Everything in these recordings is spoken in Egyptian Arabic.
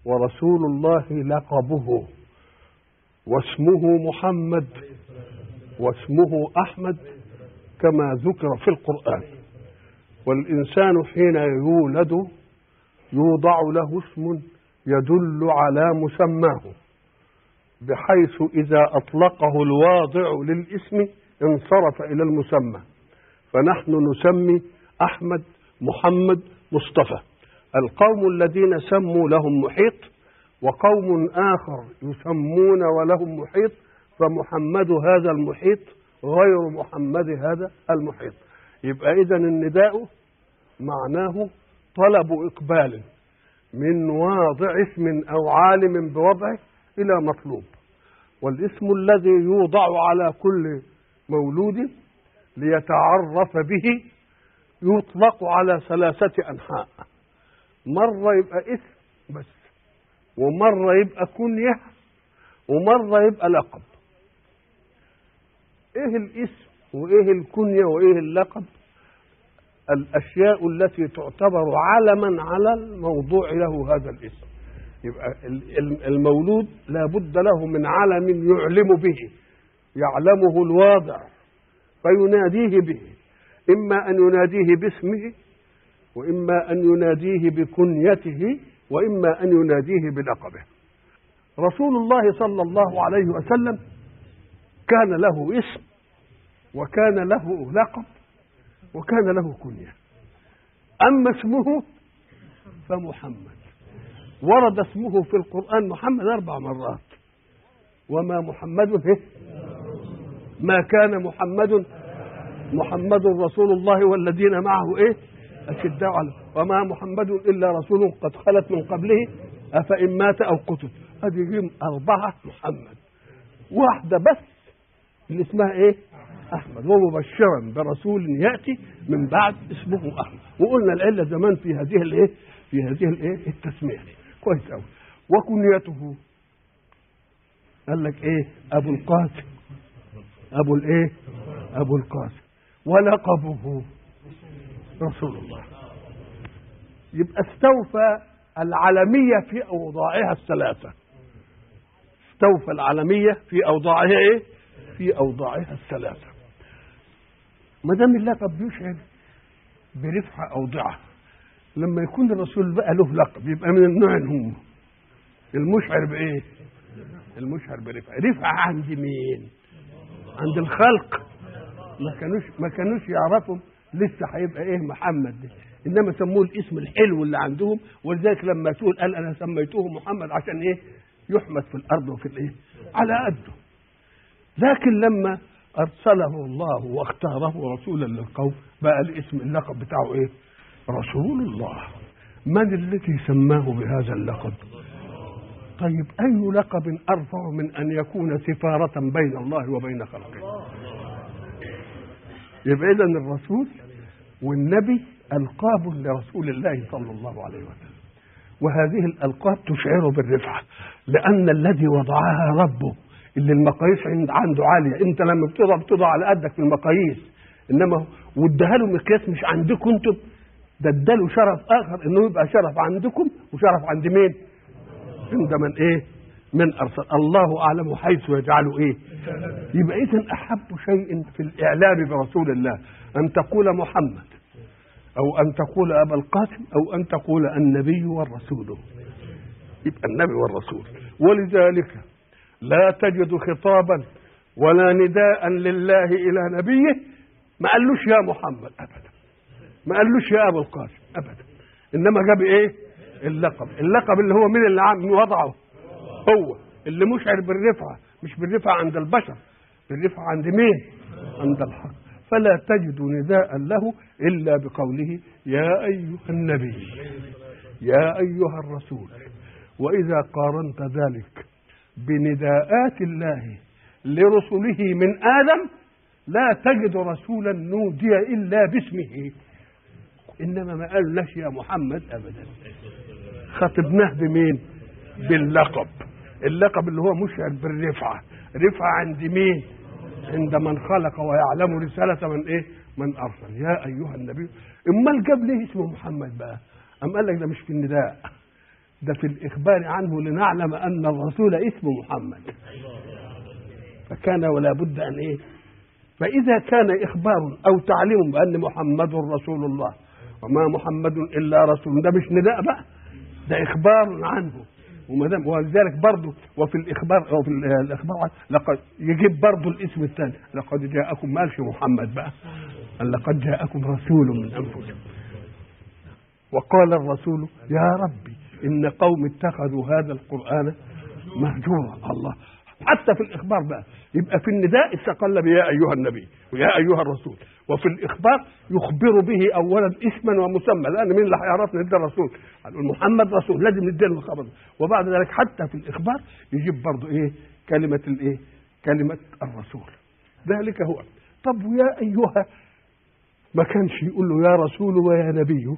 ورسول الله لقبه واسمه محمد واسمه احمد كما ذكر في القران والانسان حين يولد يوضع له اسم يدل على مسماه بحيث اذا اطلقه الواضع للاسم انصرف الى المسمى فنحن نسمي احمد محمد مصطفى القوم الذين سموا لهم محيط وقوم اخر يسمون ولهم محيط فمحمد هذا المحيط غير محمد هذا المحيط يبقى اذا النداء معناه طلب اقبال من واضع اسم او عالم بوضعه الى مطلوب والاسم الذي يوضع على كل مولود ليتعرف به يطلق على ثلاثة أنحاء مرة يبقى اسم بس ومرة يبقى كنية ومرة يبقى لقب ايه الاسم وايه الكنية وايه اللقب الاشياء التي تعتبر علما على الموضوع له هذا الاسم يبقى المولود لا بد له من علم يعلم به يعلمه الواضع فيناديه به إما أن يناديه باسمه وإما أن يناديه بكنيته وإما أن يناديه بلقبه رسول الله صلى الله عليه وسلم كان له اسم وكان له لقب وكان له كنية أما اسمه فمحمد ورد اسمه في القرآن محمد أربع مرات وما محمد إيه؟ ما كان محمد محمد رسول الله والذين معه ايه اشداء على وما محمد الا رسول قد خلت من قبله افان مات او قتل هذه اربعه محمد واحده بس اللي اسمها ايه احمد ومبشرا برسول ياتي من بعد اسمه احمد وقلنا العله زمان في هذه الايه في هذه الايه التسميه كويس قوي وكنيته قال لك ايه ابو القاسم ابو الايه ابو القاسم ولقبه رسول الله يبقى استوفى العالمية في أوضاعها الثلاثة استوفى العالمية في أوضاعها إيه؟ في أوضاعها الثلاثة ما دام اللقب بيشعر برفع أوضاعه لما يكون الرسول بقى له لقب يبقى من النوع هم المشعر بإيه؟ المشعر برفع رفع عند مين؟ عند الخلق ما كانوش ما كانوش يعرفوا لسه هيبقى ايه محمد ده انما سموه الاسم الحلو اللي عندهم ولذلك لما تقول قال انا سميته محمد عشان ايه يحمد في الارض وفي الايه على قده لكن لما ارسله الله واختاره رسولا للقوم بقى الاسم اللقب بتاعه ايه رسول الله من الذي سماه بهذا اللقب طيب اي لقب ارفع من ان يكون سفاره بين الله وبين خلقه يبقى اذا الرسول والنبي القاب لرسول الله صلى الله عليه وسلم وهذه الالقاب تشعر بالرفعه لان الذي وضعها ربه اللي المقاييس عنده عاليه انت لما بتضع بتضع على قدك في المقاييس انما واداها له مقياس مش عندكم انتم ده اداله شرف اخر انه يبقى شرف عندكم وشرف عند مين؟ عند من ايه؟ من ارسل الله اعلم حيث يجعله ايه؟ يبقى اذا احب شيء في الاعلام برسول الله ان تقول محمد او ان تقول ابا القاسم او ان تقول النبي والرسول يبقى النبي والرسول ولذلك لا تجد خطابا ولا نداء لله الى نبيه ما قالوش يا محمد ابدا ما قالوش يا ابو القاسم ابدا انما جاب ايه اللقب اللقب اللي هو من اللي عم وضعه هو اللي مشعر بالرفعه مش بالرفعه عند البشر بالرفعه عند مين عند الحق فلا تجد نداء له الا بقوله يا ايها النبي يا ايها الرسول واذا قارنت ذلك بنداءات الله لرسله من ادم لا تجد رسولا نودي الا باسمه انما ما قالناش يا محمد ابدا خطبناه بمين باللقب اللقب اللي هو مشعر بالرفعه رفعه عند مين عند من خلق ويعلم رسالة من ايه من ارسل يا ايها النبي امال جاب ليه اسمه محمد بقى ام قال لك ده مش في النداء ده في الإخبار عنه لنعلم أن الرسول اسمه محمد فكان ولا بد أن إيه فإذا كان إخبار أو تعليم بأن محمد رسول الله وما محمد إلا رسول ده مش نداء بقى ده إخبار عنه وما دام ولذلك برضه وفي الإخبار أو في الإخبار لقد يجيب برضه الاسم الثاني لقد جاءكم ما قالش محمد بقى قال لقد جاءكم رسول من أنفسكم وقال الرسول يا ربي إن قوم اتخذوا هذا القرآن مهجورا الله حتى في الإخبار بقى يبقى في النداء استقل بيا أيها النبي ويا أيها الرسول وفي الإخبار يخبر به أولا اسما ومسمى لأن مين اللي هيعرفنا ندى الرسول هنقول محمد رسول لازم ندي له الخبر وبعد ذلك حتى في الإخبار يجيب برضه إيه كلمة الإيه كلمة الرسول ذلك هو طب ويا أيها ما كانش يقول له يا رسول ويا نبي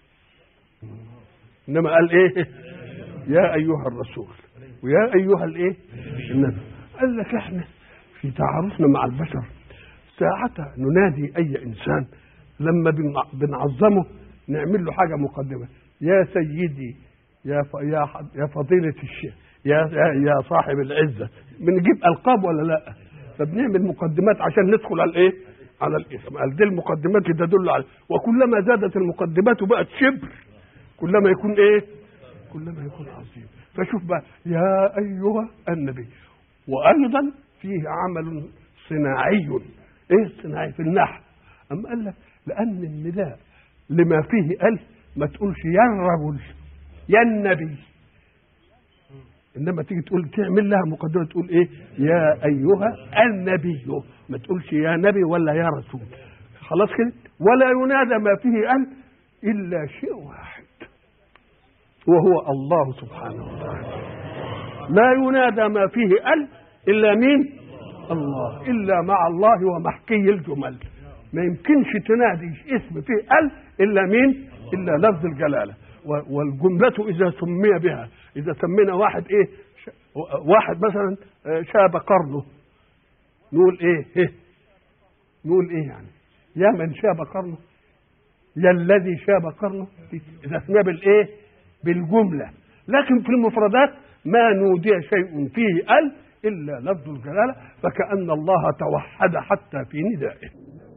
انما قال ايه يا ايها الرسول ويا ايها الايه النبي قال لك احنا في تعارفنا مع البشر ساعتها ننادي اي انسان لما بنعظمه نعمل له حاجه مقدمه يا سيدي يا ف... يا ح... يا فضيله الشيخ يا يا, يا صاحب العزه بنجيب القاب ولا لا فبنعمل مقدمات عشان ندخل على الايه على الاسم قال دي المقدمات تدل على وكلما زادت المقدمات وبقت شبر كلما يكون ايه كلما يكون عظيم فشوف بقى يا ايها النبي وايضا فيه عمل صناعي ايه الصناعي في النحو اما قال لك لان النداء لما فيه الف ما تقولش يا الرجل يا النبي انما تيجي تقول تعمل لها مقدمه تقول ايه يا ايها النبي ما تقولش يا نبي ولا يا رسول خلاص كده ولا ينادى ما فيه ال الا شيء واحد وهو الله سبحانه وتعالى لا ينادى ما فيه ال الا مين الله الا مع الله ومحكي الجمل ما يمكنش تنادي اسم فيه ال الا مين الا لفظ الجلاله والجمله اذا سمي بها اذا سمينا واحد ايه واحد مثلا شاب قرنه نقول ايه, إيه؟ نقول ايه يعني يا من شاب قرنه يا الذي شاب قرنه اذا سمي بالايه بالجمله لكن في المفردات ما نودي شيء فيه ال الا لفظ الجلاله فكان الله توحد حتى في ندائه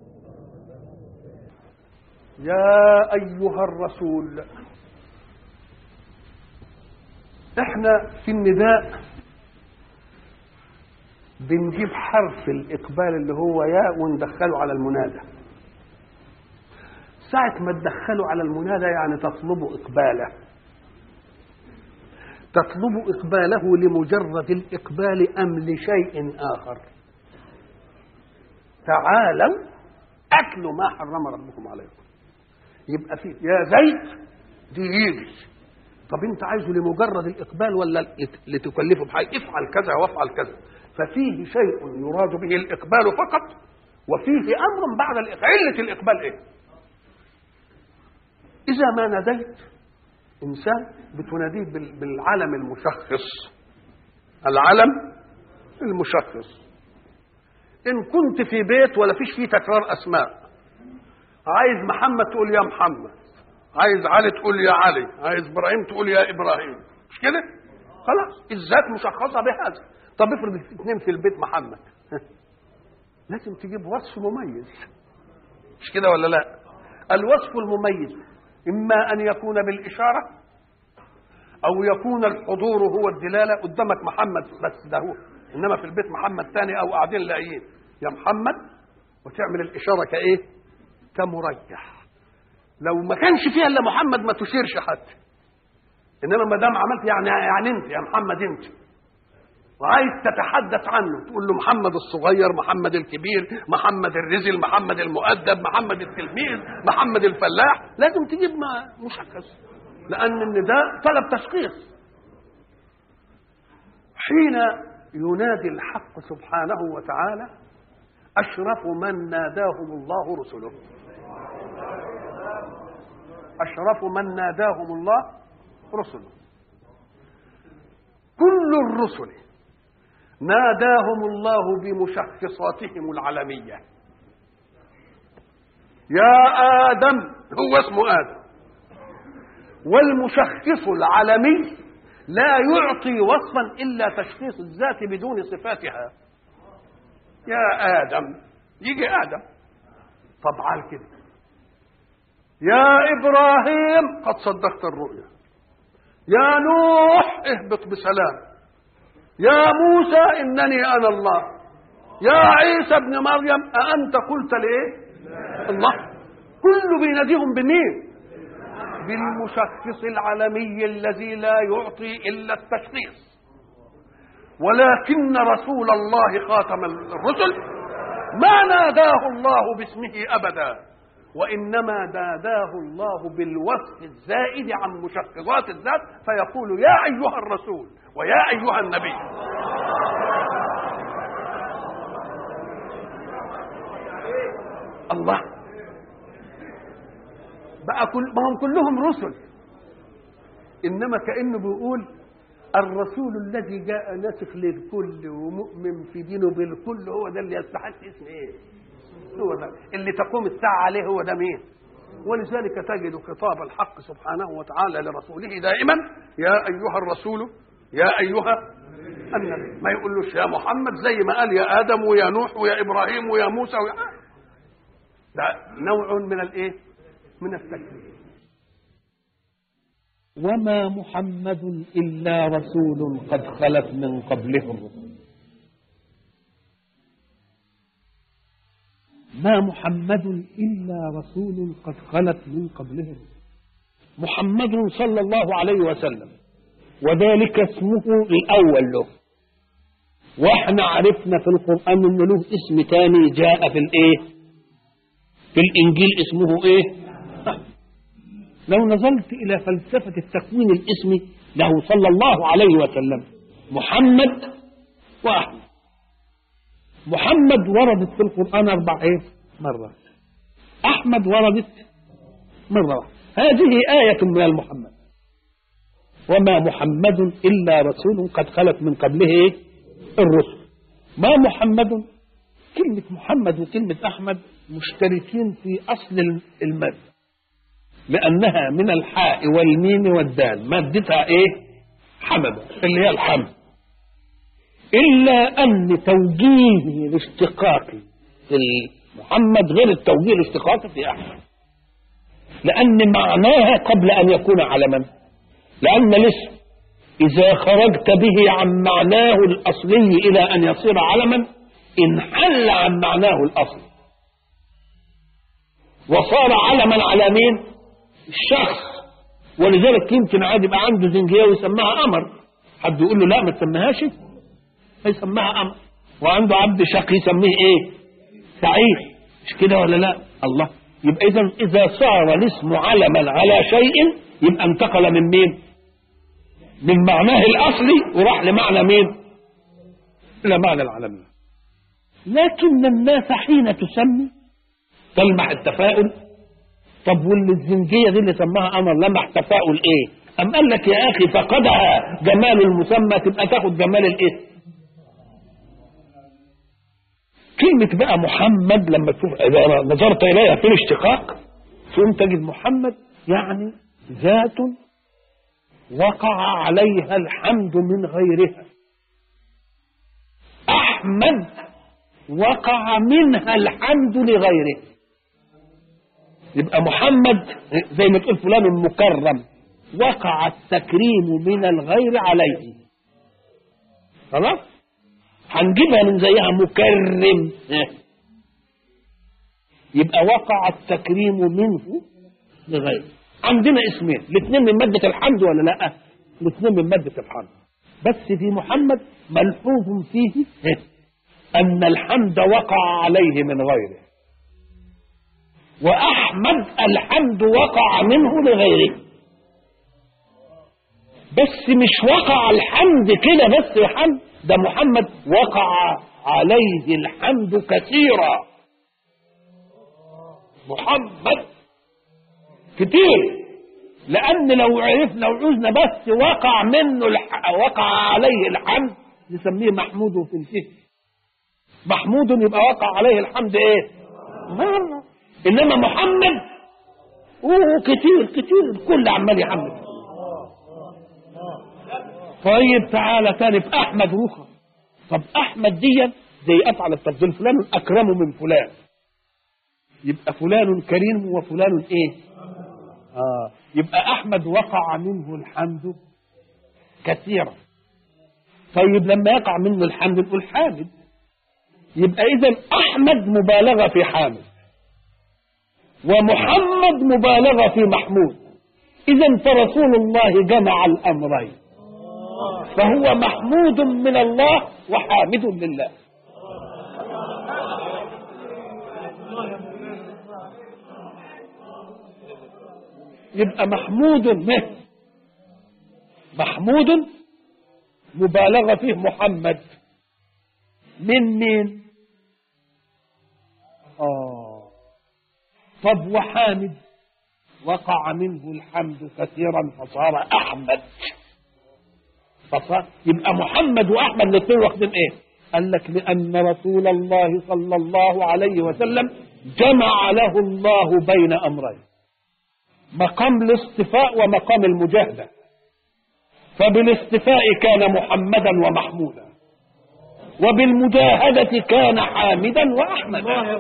يا ايها الرسول احنا في النداء بنجيب حرف الاقبال اللي هو ياء وندخله على المنادى ساعة ما تدخله على المنادى يعني تطلب إقباله تطلب إقباله لمجرد الإقبال أم لشيء آخر تعالوا أكلوا ما حرم ربكم عليكم يبقى في يا زيد دي يجي طب انت عايزه لمجرد الاقبال ولا لتكلفه بحاجه افعل كذا وافعل كذا ففيه شيء يراد به الاقبال فقط وفيه امر بعد الإقبال. عله الاقبال ايه اذا ما ناديت انسان بتناديه بالعلم المشخص العلم المشخص ان كنت في بيت ولا فيش فيه تكرار اسماء عايز محمد تقول يا محمد عايز علي تقول يا علي عايز ابراهيم تقول يا ابراهيم مش كده خلاص الذات مشخصه بهذا طب افرض اثنين في البيت محمد لازم تجيب وصف مميز مش كده ولا لا الوصف المميز اما ان يكون بالاشاره او يكون الحضور هو الدلاله قدامك محمد بس ده هو انما في البيت محمد ثاني او قاعدين لاقيين يا محمد وتعمل الاشاره كايه كمرجح لو ما كانش فيها الا محمد ما تشيرش حتى انما ما دام عملت يعني يعني انت يا محمد انت وعايز تتحدث عنه تقول له محمد الصغير محمد الكبير محمد الرزل محمد المؤدب محمد التلميذ محمد الفلاح لازم تجيب ما مشخص لان النداء طلب تشخيص حين ينادي الحق سبحانه وتعالى اشرف من ناداهم الله رسله أشرف من ناداهم الله رسله كل الرسل ناداهم الله بمشخصاتهم العلمية يا آدم هو اسمه آدم والمشخص العلمي لا يعطي وصفا الا تشخيص الذات بدون صفاتها يا ادم يجي ادم طب عال كده يا ابراهيم قد صدقت الرؤيا يا نوح اهبط بسلام يا موسى انني انا الله يا عيسى ابن مريم أأنت قلت لإيه؟ الله كله بيناديهم بمين؟ بالمشخص العالمي الذي لا يعطي إلا التشخيص ولكن رسول الله خاتم الرسل ما ناداه الله باسمه أبدا وإنما ناداه الله بالوصف الزائد عن مشخصات الذات فيقول يا أيها الرسول ويا أيها النبي الله بقى كل ما هم كلهم رسل انما كانه بيقول الرسول الذي جاء ناسخ للكل ومؤمن في دينه بالكل هو ده اللي يستحق اسم ايه هو ده اللي تقوم الساعه عليه هو ده مين ولذلك تجد خطاب الحق سبحانه وتعالى لرسوله دائما يا ايها الرسول يا ايها النبي ما يقولوش يا محمد زي ما قال يا ادم ويا نوح ويا ابراهيم ويا موسى ويا ده نوع من الايه من التكليف وما محمد إلا رسول قد خلت من قبله الرسل ما محمد إلا رسول قد خلت من قبله الرسل محمد صلى الله عليه وسلم وذلك اسمه الأول له واحنا عرفنا في القرآن انه له اسم تاني جاء في الايه في الانجيل اسمه ايه لو نظرت الى فلسفة التكوين الاسمي له صلى الله عليه وسلم محمد واحمد محمد وردت في القرآن اربع ايه مرات احمد وردت مرة واحدة هذه آية من المحمد وما محمد إلا رسول قد خلت من قبله إيه؟ الرسل ما محمد كلمة محمد وكلمة أحمد مشتركين في أصل المد لأنها من الحاء والميم والدال مادتها إيه حمد اللي هي الحمد إلا أن توجيه الاشتقاقي في محمد غير التوجيه الاشتقاقي في أحمد لأن معناها قبل أن يكون علما لأن الاسم إذا خرجت به عن معناه الأصلي إلى أن يصير علما انحل عن معناه الأصلي وصار علما على مين الشخص ولذلك يمكن عاد يبقى عنده زنجيه ويسميها قمر حد يقول له لا ما تسميهاش هيسميها قمر وعنده عبد شقي يسميه ايه سعيد مش كده ولا لا الله يبقى اذا اذا صار الاسم علما على شيء يبقى انتقل من مين من معناه الاصلي وراح لمعنى مين الى معنى العالميه لكن الناس حين تسمي تلمح التفاؤل طب واللي الزنجية دي اللي سماها قمر لمح تفاؤل ايه أم قال لك يا أخي فقدها جمال المسمى تبقى تاخد جمال الاسم كلمة بقى محمد لما تشوف إذا نظرت إليها في الاشتقاق ثم تجد محمد يعني ذات وقع عليها الحمد من غيرها أحمد وقع منها الحمد لغيره يبقى محمد زي ما تقول فلان مكرم وقع التكريم من الغير عليه خلاص هنجيبها من زيها مكرم يبقى وقع التكريم منه لغيره عندنا اسمين الاثنين من مادة الحمد ولا لا الاثنين من مادة الحمد بس في محمد ملحوظ فيه أن الحمد وقع عليه من غيره وأحمد الحمد وقع منه لغيره بس مش وقع الحمد كده بس الحمد ده محمد وقع عليه الحمد كثيرا محمد كتير لأن لو عرفنا وعوزنا بس وقع منه الح... وقع عليه الحمد نسميه محمود في الفهم محمود يبقى وقع عليه الحمد ايه مرة انما محمد اوه كتير كتير الكل عمال يحمد طيب تعالى تاني في احمد رخى طب احمد دي زي افعل التفضيل فلان اكرم من فلان يبقى فلان كريم وفلان ايه اه يبقى احمد وقع منه الحمد كثيرا طيب لما يقع منه الحمد نقول حامد يبقى اذا احمد مبالغه في حامد ومحمد مبالغه في محمود اذا فرسول الله جمع الامرين فهو محمود من الله وحامد لله يبقى محمود به محمود مبالغة فيه محمد من مين آه طب وحامد وقع منه الحمد كثيرا فصار أحمد فصار يبقى محمد وأحمد الاثنين واخدين إيه قال لك لأن رسول الله صلى الله عليه وسلم جمع له الله بين أمرين مقام الاصطفاء ومقام المجاهدة فبالاصطفاء كان محمدا ومحمودا وبالمجاهدة كان حامدا وأحمدا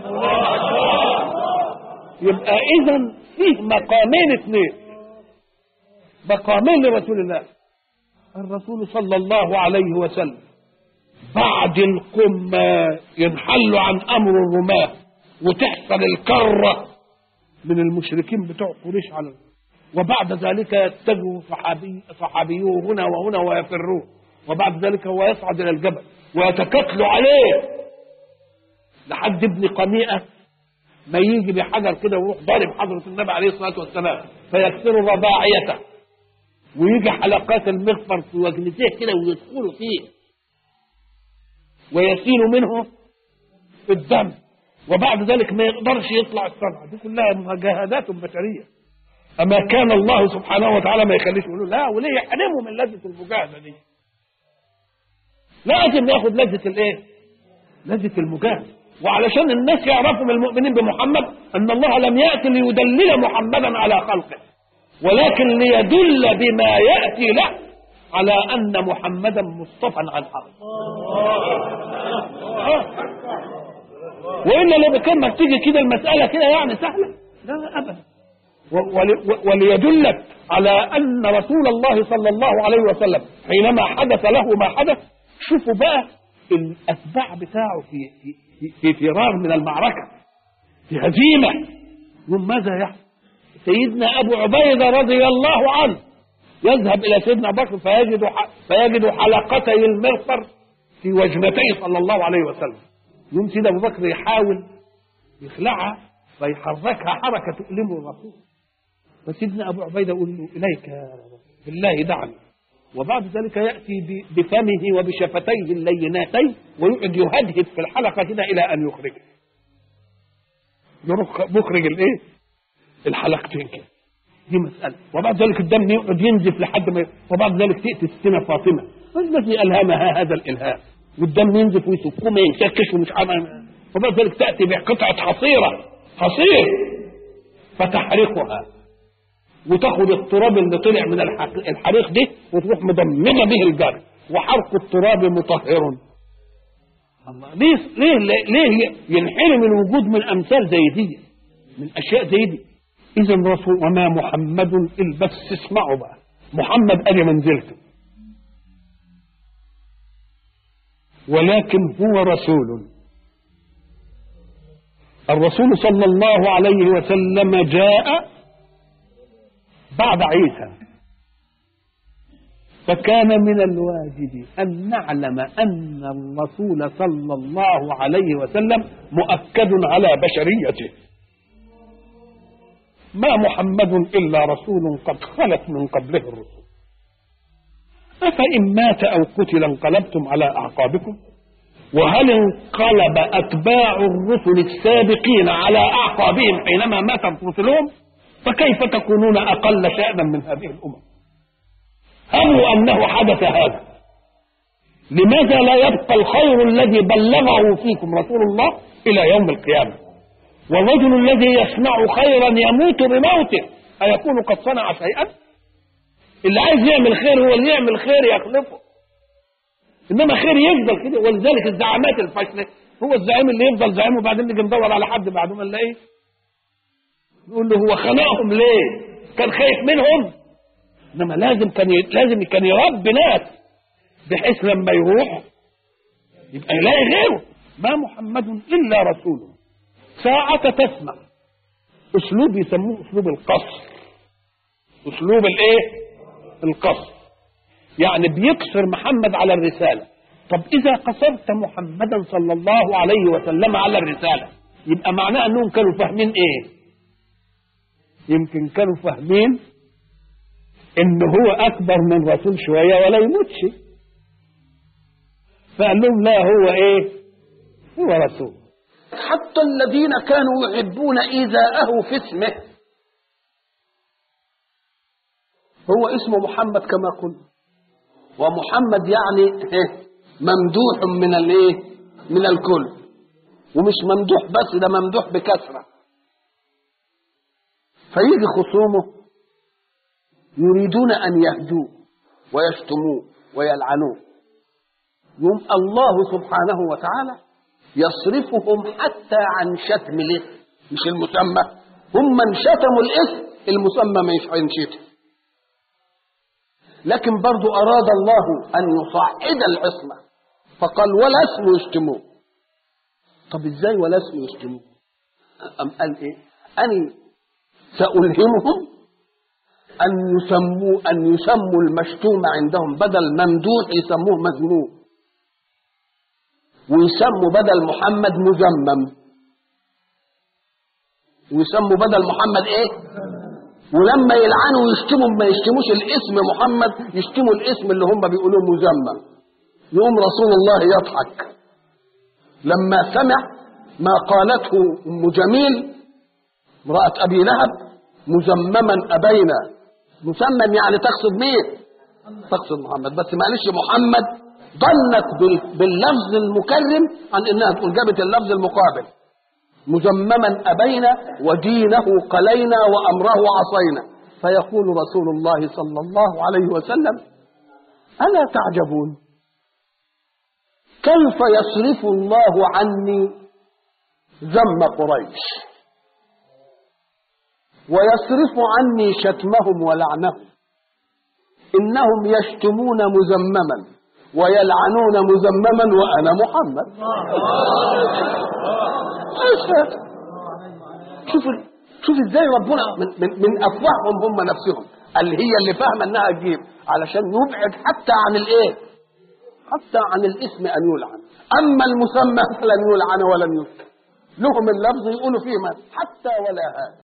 يبقى إذا فيه مقامين اثنين مقامين لرسول الله الرسول صلى الله عليه وسلم بعد القمة ينحل عن أمر الرماة وتحصل الكرة من المشركين بتوع قريش على وبعد ذلك يتجه صحابي صحابيوه هنا وهنا ويفرون وبعد ذلك هو يصعد الى الجبل ويتكتلوا عليه لحد ابن قميئه ما يجي بحجر كده ويروح ضارب حضره النبي عليه الصلاه والسلام فيكسر رباعيته ويجي حلقات المغفر في وجنتيه كده ويدخلوا فيه ويسيل منه الدم وبعد ذلك ما يقدرش يطلع السبعه دي كلها مجاهدات بشريه اما كان الله سبحانه وتعالى ما يخليش يقولوا لا وليه يحرمه من لذه المجاهده دي لازم ياخد لذه الايه لذه المجاهده وعلشان الناس يعرفوا من المؤمنين بمحمد ان الله لم ياتي ليدلل محمدا على خلقه ولكن ليدل بما ياتي له على ان محمدا مصطفى عن حق والا لو كان ما تيجي كده المساله كده يعني سهله لا لا ابدا وليدلك على ان رسول الله صلى الله عليه وسلم حينما حدث له ما حدث شوفوا بقى الاتباع بتاعه في في في فرار من المعركه في هزيمه يوم ماذا يحصل؟ سيدنا ابو عبيده رضي الله عنه يذهب الى سيدنا ابو بكر فيجد فيجد حلقتي المغفر في وجنتيه صلى الله عليه وسلم يوم سيدنا ابو بكر يحاول يخلعها فيحركها حركه تؤلم الرسول فسيدنا ابو عبيده يقول له اليك يا بالله دعني وبعد ذلك ياتي بفمه وبشفتيه اللينتين ويقعد يهدهد في الحلقه كده الى ان يخرجها يروح مخرج الايه الحلقتين كده دي مسألة وبعد ذلك الدم يقعد ينزف لحد ما وبعد ذلك تأتي السنة فاطمة الذي ألهمها هذا الإلهام والدم ينزف ويسكم ما ينشكش ومش عارف وبعد ذلك تأتي بقطعة حصيرة حصير فتحرقها وتاخد التراب اللي طلع من الحريق ده وتروح مضممه به الجرح وحرق التراب مطهر الله ليه ليه ليه ينحرم الوجود من امثال زي دي من اشياء زي دي اذا رسول وما محمد الا بس اسمعوا بقى محمد ادي منزلته ولكن هو رسول الرسول صلى الله عليه وسلم جاء بعد عيسى فكان من الواجب أن نعلم أن الرسول صلى الله عليه وسلم مؤكد على بشريته ما محمد إلا رسول قد خلت من قبله الرسل أفإن مات أو قتل انقلبتم على أعقابكم وهل انقلب أتباع الرسل السابقين على أعقابهم حينما ماتت رسلهم فكيف تكونون أقل شأنا من هذه الأمم هموا أنه حدث هذا لماذا لا يبقى الخير الذي بلغه فيكم رسول الله إلى يوم القيامة والرجل الذي يصنع خيرا يموت بموته أيكون قد صنع شيئا اللي عايز يعمل خير هو اللي يعمل خير يخلفه انما خير يفضل كده ولذلك الزعامات الفاشله هو الزعيم اللي يفضل زعيم وبعدين نيجي ندور على حد بعد ما نلاقيه نقول له هو خلقهم ليه؟ كان خايف منهم انما لازم كان ي... لازم كان يربي ناس بحيث لما يروح يبقى يلاقي غيره ما محمد الا رسول ساعة تسمع اسلوب يسموه اسلوب القصر اسلوب الايه؟ القصر يعني بيقصر محمد على الرسالة طب إذا قصرت محمدا صلى الله عليه وسلم على الرسالة يبقى معناه أنهم كانوا فاهمين إيه يمكن كانوا فاهمين إن هو أكبر من رسول شوية ولا يموتش فقال لهم لا هو إيه هو رسول حتى الذين كانوا يحبون إيذاءه في اسمه هو اسمه محمد كما قلنا ومحمد يعني إيه؟ ممدوح من الايه من الكل ومش ممدوح بس ده ممدوح بكثرة فيجي خصومه يريدون أن يهدوه ويشتموه ويلعنوه يوم الله سبحانه وتعالى يصرفهم حتى عن شتم الاسم مش المسمى هم من شتموا الاسم المسمى مش هينشتم لكن برضو أراد الله أن يصعد العصمة فقال ولا اسم يشتموه طب ازاي ولا اسم يشتموه أم قال ايه أني سألهمهم أن يسموا أن يسموا المشتوم عندهم بدل ممدوح يسموه مذموم ويسموا بدل محمد مذمم ويسموا بدل محمد ايه ولما يلعنوا ويشتموا ما يشتموش الاسم محمد يشتموا الاسم اللي هم بيقولوه مذمم يقوم رسول الله يضحك لما سمع ما قالته ام جميل امراه ابي لهب مذمما ابينا مسمم يعني تقصد مين تقصد محمد بس معلش محمد ظنت باللفظ المكرم عن انها تقول جابت اللفظ المقابل مذمما أبينا ودينه قلينا وأمره عصينا فيقول رسول الله صلى الله عليه وسلم ألا تعجبون كيف يصرف الله عني ذم قريش ويصرف عني شتمهم ولعنهم إنهم يشتمون مذمما ويلعنون مذمما وأنا محمد شوف شوف ازاي ربنا من, من, من افواههم هم نفسهم اللي هي اللي فاهمه انها تجيب علشان يبعد حتى عن الايه؟ حتى عن الاسم ان يلعن اما المسمى فلن يلعن ولن يذكر لهم اللفظ يقولوا فيه ما حتى ولا هذا